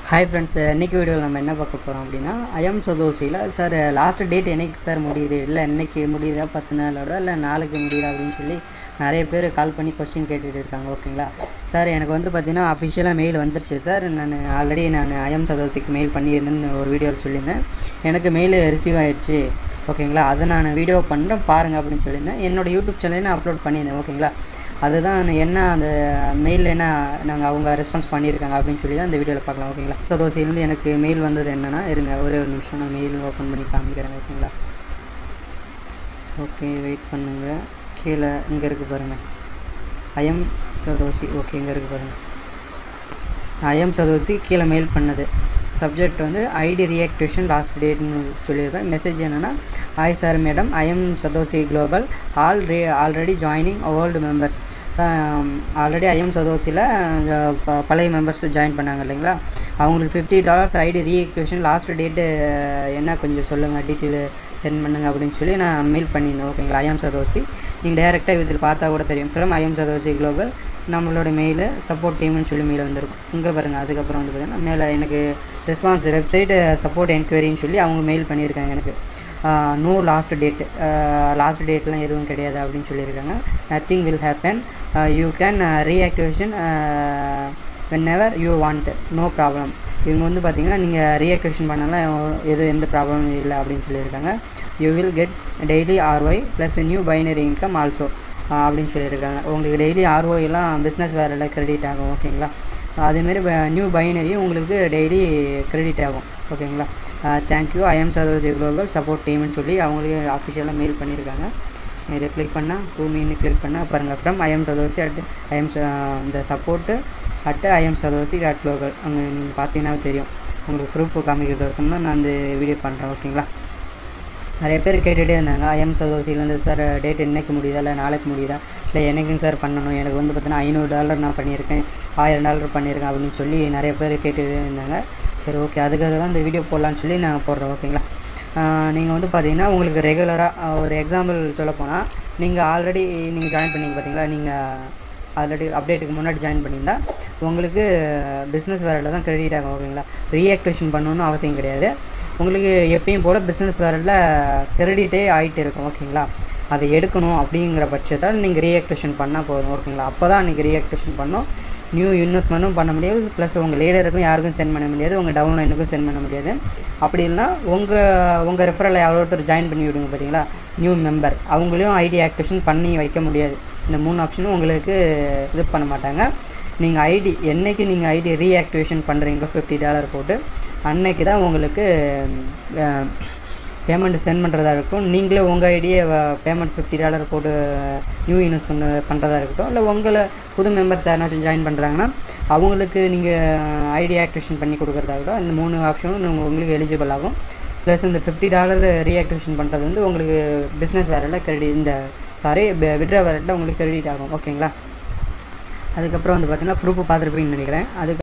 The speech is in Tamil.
ஹாய் ஃப்ரெண்ட்ஸ் இன்றைக்கி வீடியோவில் நம்ம என்ன பார்க்க போகிறோம் அப்படின்னா ஐஎம் சதோசியில் சார் லாஸ்ட் டேட் என்னைக்கு சார் முடியுது இல்லை இன்னைக்கு முடியுதா பத்து நாளோட இல்லை நாளைக்கு முடியுதா அப்படின்னு சொல்லி நிறைய பேர் கால் பண்ணி கொஸ்டின் கேட்டுட்டு இருக்காங்க ஓகேங்களா சார் எனக்கு வந்து பார்த்தீங்கன்னா அஃபிஷியலாக மெயில் வந்துருச்சு சார் நான் ஆல்ரெடி நான் ஐஎம் சதோசிக்கு மெயில் பண்ணியிருந்தேன்னு ஒரு வீடியோவில் சொல்லியிருந்தேன் எனக்கு மெயில் ரிசீவ் ஆயிடுச்சு ஓகேங்களா அதை நான் வீடியோ பண்ணுறேன் பாருங்கள் அப்படின்னு சொல்லியிருந்தேன் என்னோடய யூடியூப் சேனலில் நான் அப்லோட் பண்ணியிருந்தேன் ஓகேங்களா அதுதான் என்ன அந்த மெயிலில் என்ன நாங்கள் அவங்க ரெஸ்பான்ஸ் பண்ணியிருக்காங்க அப்படின்னு சொல்லி தான் இந்த வீடியோவில் பார்க்கலாம் ஓகேங்களா ஸோ தோசையிலேருந்து எனக்கு மெயில் வந்தது என்னென்னா இருங்க ஒரே ஒரு நிமிஷம் நான் மெயில் ஓப்பன் பண்ணி காமிக்கிறேன் ஓகேங்களா ஓகே வெயிட் பண்ணுங்கள் கீழே இங்கே இருக்குது பாருங்கள் ஐஎம் சதோசி ஓகே இங்கே இருக்குது பாருங்கள் ஐஎம் சதோசி கீழே மெயில் பண்ணது சப்ஜெக்ட் வந்து ஐடி ரியாக்டிவேஷன் லாஸ்ட் டேட்னு சொல்லியிருப்பேன் மெசேஜ் என்னென்னா hi sir madam IM Satoshi global all ரே already joining old members already IM சதோசியில் பழைய மெம்பர்ஸ் ஜாயின் பண்ணாங்க இல்லைங்களா அவங்களுக்கு fifty dollars ID reactivation last date என்ன கொஞ்சம் சொல்லுங்கள் டீட்டெயிலு சென்ட் பண்ணுங்கள் அப்படின்னு சொல்லி நான் மெயில் பண்ணியிருந்தேன் ஓகேங்களா ஐஎம் சதோசி நீங்கள் டேரெக்டாக இதில் பார்த்தா கூட தெரியும் ஃப்ரம் ஐஎம் சதோசி குளோபல் நம்மளோட மெயிலு சப்போர்ட் டீம்னு சொல்லி மெயில் வந்திருக்கும் இங்கே பாருங்கள் அதுக்கப்புறம் வந்து பார்த்தீங்கன்னா மேலே எனக்கு ரெஸ்பான்ஸ் வெப்சைட் சப்போர்ட் என்கொயரின்னு சொல்லி அவங்க மெயில் பண்ணியிருக்காங்க எனக்கு நோ லாஸ்ட் டேட்டு லாஸ்ட் டேட்லாம் எதுவும் கிடையாது அப்படின்னு சொல்லியிருக்காங்க nothing will happen you can reactivation whenever you want no problem இவங்க வந்து பார்த்தீங்கன்னா நீங்கள் ரீஆக்டிவேஷன் பண்ணலாம் எதுவும் எந்த ப்ராப்ளமும் இல்லை அப்படின்னு சொல்லியிருக்காங்க you will get daily ROI plus new binary income also அப்படின்னு சொல்லியிருக்காங்க உங்களுக்கு டெய்லி ஆர்ஓஎல்லாம் பிஸ்னஸ் வேறு கிரெடிட் ஆகும் ஓகேங்களா அதேமாரி நியூ பைனரியும் உங்களுக்கு டெய்லி கிரெடிட் ஆகும் ஓகேங்களா thank you IM Satoshi global support டீம்னு சொல்லி அவங்களே அஃபிஷியலாக மெயில் பண்ணியிருக்காங்க இதை கிளிக் பண்ணால் டூ மீன் கிளிக் பண்ணால் பாருங்கள் from IM Satoshi at IM இந்த support at IM Satoshi dot global அங்கே நீங்கள் பார்த்தீங்கன்னா தெரியும் உங்களுக்கு ப்ரூஃப் காமிக்கிறது சொன்னால் நான் அந்த வீடியோ பண்ணுறேன் ஓகேங்களா நிறைய பேர் கேட்டுகிட்டே இருந்தாங்க ஐஎம் சதோசிலேருந்து சார் டேட் என்றைக்கு முடியுதா இல்லை நாளைக்கு முடியுதா இல்லை என்னைக்குங்க சார் பண்ணணும் எனக்கு வந்து பார்த்தீங்கன்னா ஐநூறு டாலர் நான் பண்ணியிருக்கேன் ஆயிரம் டாலர் பண்ணியிருக்கேன் அப்படின்னு சொல்லி நிறைய பேர் கேட்டுகிட்டே இருந்தாங்க சரி ஓகே அதுக்காக தான் இந்த வீடியோ போடலான்னு சொல்லி நான் போடுறேன் ஓகேங்களா நீங்கள் வந்து பார்த்தீங்கன்னா உங்களுக்கு ரெகுலராக ஒரு எக்ஸாம்பிள் சொல்ல போனால் நீங்கள் ஆல்ரெடி நீங்கள் ஜாயின் பண்ணிங்க பார்த்தீங்களா நீங்கள் ஆல்ரெடி அப்டேட்டுக்கு முன்னாடி ஜாயின் பண்ணியிருந்தா உங்களுக்கு பிஸ்னஸ் வேரில் தான் கிரெடிட் ஆகும் ஓகேங்களா ரீஆக்டிவேஷன் பண்ணணும்னு அவசியம் கிடையாது உங்களுக்கு எப்பயும் போல் பிஸ்னஸ் வேரில் கிரெடிட்டே ஆகிட்டு இருக்கும் ஓகேங்களா அதை எடுக்கணும் அப்படிங்கிற பட்சத்தில் நீங்கள் ரீஆக்டிவேஷன் பண்ணால் போதும் ஓகேங்களா அப்போ தான் நீங்கள் ரீஆக்டிவேஷன் பண்ணணும் நியூ இன்வெஸ்ட்மெண்ட்டும் பண்ண முடியாது ப்ளஸ் உங்கள் லீடருக்கும் யாருக்கும் சென்ட் பண்ண முடியாது உங்கள் டவுன்லைனுக்கும் சென்ட் பண்ண முடியாது அப்படி இல்லைனா உங்கள் உங்கள் ரெஃபரில் யாரோ ஒருத்தர் ஜாயின் பண்ணி விடுங்க பார்த்தீங்களா நியூ மெம்பர் அவங்களையும் ஐடி ஆக்டிவேஷன் பண்ணி வைக்க முடியாது இந்த மூணு ஆப்ஷனும் உங்களுக்கு இது பண்ண மாட்டாங்க நீங்கள் ஐடி என்றைக்கு நீங்கள் ஐடி ரீஆக்டிவேஷன் பண்ணுறீங்களோ ஃபிஃப்டி டாலர் போட்டு அன்னைக்கு தான் உங்களுக்கு பேமெண்ட் சென்ட் பண்ணுறதா இருக்கும் நீங்களே உங்கள் ஐடியை பேமெண்ட் ஃபிஃப்டி டாலர் போட்டு நியூ இன்வெஸ்ட் பண்ண பண்ணுறதா இருக்கட்டும் இல்லை உங்களை புது மெம்பர்ஸ் யாராச்சும் ஜாயின் பண்ணுறாங்கன்னா அவங்களுக்கு நீங்கள் ஐடி ஆக்டிவேஷன் பண்ணி கொடுக்குறதா இருக்கட்டும் இந்த மூணு ஆப்ஷனும் உங்களுக்கு எலிஜிபிள் ஆகும் ப்ளஸ் இந்த ஃபிஃப்டி டாலர் ரீஆக்டிவேஷன் பண்ணுறது வந்து உங்களுக்கு பிஸ்னஸ் வேரில் கிரெடிட் இந்த சாரி விட்ரா வேரில் உங்களுக்கு கிரெடிட் ஆகும் ஓகேங்களா அதுக்கப்புறம் வந்து பார்த்தீங்கன்னா ப்ரூஃப் பார்த்துருப்பீங்கன்னு நினைக்கிறேன் அதுக்கு